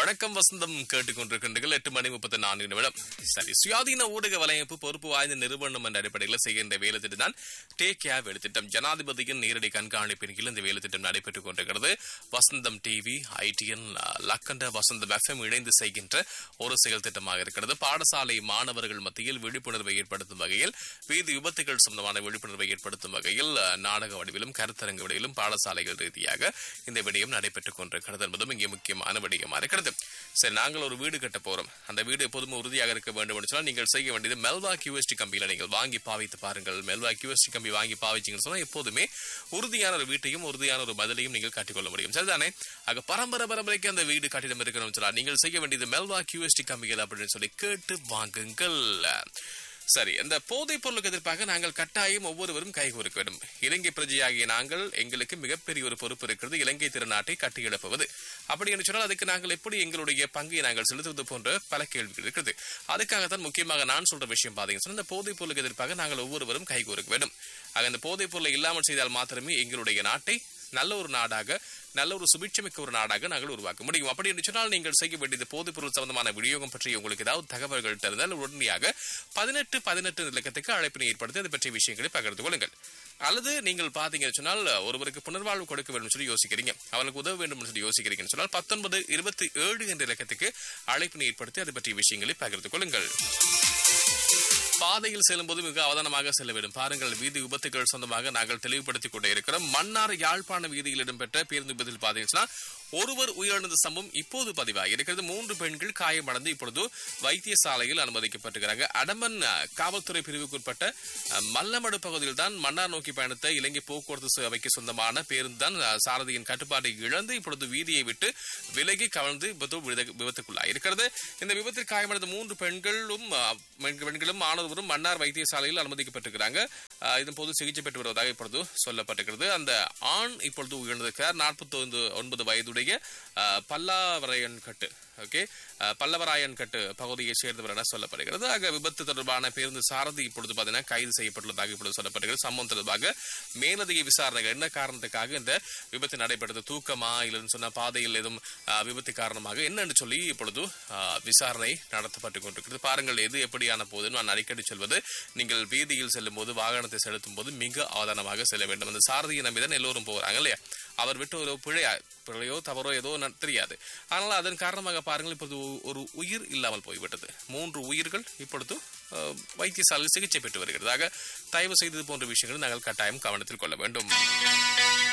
வணக்கம் வசந்தம் கேட்டுக்கொண்டிருக்கின்றீர்கள் எட்டு மணி முப்பத்தி நான்கு நிமிடம் சரி சுயாதீன ஊடக வலையமைப்பு பொறுப்பு வாய்ந்த நிறுவனம் என்ற அடிப்படையில் செய்கின்ற வேலை திட்டம் தான் டேக் கேர் வேலை திட்டம் ஜனாதிபதியின் நேரடி கண்காணிப்பின் கீழ் இந்த வேலை திட்டம் நடைபெற்றுக் கொண்டிருக்கிறது Vasantham TV ITN Lakhanda Vasantham FM இணைந்து செய்கின்ற ஒரு செயல் திட்டமாக இருக்கிறது பாடசாலை மாணவர்கள் மத்தியில் விழிப்புணர்வை ஏற்படுத்தும் வகையில் வீதி விபத்துகள் சம்பந்தமான விழிப்புணர்வை ஏற்படுத்தும் வகையில் அஹ், நாடக வடிவிலும் கருத்தரங்கு வடிவிலும் பாடசாலைகள் ரீதியாக இந்த விடயம் நடைபெற்றுக் கொண்டிருக்கிறது என்பதும் இங்கே முக்கியமான விடயமா இருக்கிறது சரி நாங்கள் ஒரு வீடு கட்ட போறோம் அந்த வீடு எப்போதுமே உறுதியாக இருக்க வேண்டும் என்று சொன்னால் நீங்கள் செய்ய வேண்டியது மெல்வா கியூஎஸ்டி கம்பியில நீங்கள் வாங்கி பாவித்து பாருங்கள் மெல்வா கியூஎஸ்டி கம்பி வாங்கி பாவிச்சீங்கன்னு சொன்னா எப்போதுமே உறுதியான ஒரு வீட்டையும் உறுதியான ஒரு பதிலையும் நீங்கள் காட்டிக்கொள்ள முடியும் சரிதானே ஆக பரம்பரை பரம்பரைக்கு அந்த வீடு கட்டிடம் இருக்கணும்னு சொன்னா நீங்கள் செய்ய வேண்டியது மெல்வா கியூஎஸ்டி கம்பிகள் அப்படின்னு சொல்லி கேட்டு வாங்குங்கள் சரி இந்த போதைப் பொருளுக்கு எதிர்ப்பாக நாங்கள் கட்டாயம் ஒவ்வொருவரும் கைகோர்க்க வேண்டும் இலங்கை பிரஜையாகிய நாங்கள் எங்களுக்கு மிகப்பெரிய ஒரு பொறுப்பு இருக்கிறது இலங்கை திருநாட்டை கட்டியெழுப்புவது அப்படி என்று சொன்னால் அதுக்கு நாங்கள் எப்படி எங்களுடைய பங்கை நாங்கள் செலுத்துவது போன்ற பல கேள்விகள் இருக்கிறது அதுக்காகத்தான் முக்கியமாக நான் சொல்ற விஷயம் பாத்தீங்கன்னா சொன்னா, இந்த போதைப் பொருளுக்கு எதிர்ப்பாக நாங்கள் ஒவ்வொருவரும் கைகோர்க்க வேண்டும் ஆக இந்த போதைப் பொருளை இல்லாமல் செய்தால் மாத்திரமே எங்களுடைய நாட்டை நல்ல ஒரு நாடாக நல்ல ஒரு சுபிட்சமிக்க ஒரு நாடாக நாங்கள் உருவாக்க முடியும் அப்படி என்று சொன்னால் நீங்கள் செய்ய வேண்டியது போதைப் பொருள் சம்பந்தமான விநியோகம் பற்றி உங்களுக்கு ஏதாவது தகவல்கள் தெரிந்தால் உடனடியாக பதினெட்டு பதினெட்டு இலக்கத்துக்கு அழைப்பினை ஏற்படுத்தி அது பற்றிய விஷயங்களை பகிர்ந்து கொள்ளுங்கள் அல்லது நீங்கள் பாத்தீங்கன்னு சொன்னால் ஒருவருக்கு புனர்வாழ்வு கொடுக்க வேண்டும் சொல்லி யோசிக்கிறீங்க அவனுக்கு உதவ வேண்டும் சொல்லி யோசிக்கிறீங்கன்னு சொன்னால் பத்தொன்பது இருபத்தி ஏழு என்ற இலக்கத்துக்கு அழைப்பினை ஏற்படுத்தி அது பற்றிய விஷயங்களை பகிர்ந்து கொள்ளுங்கள் பாதையில் செல்லும்போது மிக அவதானமாக செல்ல வேண்டும் பாருங்கள் வீதி விபத்துகள் சொந்தமாக நாங்கள் தெளிவுபடுத்திக் கொண்டே இருக்கிறோம் மன்னார் யாழ்ப்பாண வீதியில் இடம்பெற்ற பேருந்து விபத்தில் பாத்தீங்கன்னா ஒருவர் உயிரிழந்த சம்பவம் இப்போது பதிவாகி இருக்கிறது மூன்று பெண்கள் காயமடைந்து இப்பொழுது வைத்தியசாலையில் அனுமதிக்கப்பட்டிருக்கிறாங்க அடம்பன் அஹ், காவல்துறை பிரிவுக்குட்பட்ட அஹ், மல்லமடு பகுதியில் தான் மன்னார் நோக்கி பயணித்த இலங்கை போக்குவரத்து சேவைக்கு சொந்தமான பேருந்து தான் அஹ், சாரதியின் கட்டுப்பாட்டை இழந்து இப்பொழுது வீதியை விட்டு விலகி கவர்ந்து விபத்து விபத்து- விபத்துக்குள்ளாய் இருக்கிறது இந்த விபத்தில் காயமடைந்த மூன்று பெண்களும் அஹ், பெண்- பெண்களும் மாணவரும் மன்னார் வைத்தியசாலையில் அனுமதிக்கப்பட்டிருக்கிறாங்க அஹ், இதன் போது சிகிச்சை பெற்று வருவதாக இப்பொழுது சொல்லப்பட்டிருக்கிறது அந்த ஆண் இப்பொழுது உயர்ந்திருக்கிறார் நாற்பத்தி ஒன்பது வயதுடைய அஹ், பல்லாவரையன் கட்டு ஓகே அஹ், பல்லவராயன் கட்டு பகுதியைச் சேர்ந்தவர் என சொல்லப்படுகிறது ஆக விபத்து தொடர்பான பேருந்து சாரதி இப்பொழுது பார்த்தீங்கன்னா கைது செய்யப்பட்டுள்ளதாக இப்பொழுது சொல்லப்படுகிறது சம்பவம் தொடர்பாக மேலதிக விசாரணைகள் என்ன காரணத்துக்காக இந்த விபத்து நடைபெற்றது தூக்கமா இல்லைன்னு சொன்ன பாதையில் எதுவும் அஹ், விபத்து காரணமாக என்னன்னு சொல்லி இப்பொழுது அஹ், விசாரணை நடத்தப்பட்டு கொண்டிருக்கிறது பாருங்கள் எது எப்படியான போது நான் அடிக்கடி சொல்வது நீங்கள் வீதியில் செல்லும் போது வாகனத்தை செலுத்தும் போது மிக அவதானமாக செல்ல வேண்டும் அந்த சாரதியை நம்பி தான் எல்லோரும் போகிறாங்க இல்லையா அவர் விட்டு ஒரு பிழையா பிழையோ தவறோ ஏதோ ந- தெரியாது ஆனால் அதன் காரணமாக பாருங்கள் இப்பொழுது ஒ- ஒரு உயிர் இல்லாமல் போய்விட்டது மூன்று உயிர்கள் இப்பொழுது அஹ், வைத்தியசாலையில் சிகிச்சை பெற்று வருகிறது ஆக தயவு செய்து இது போன்ற விஷயங்களை நாங்கள் கட்டாயம் கவனத்தில் கொள்ள வேண்டும்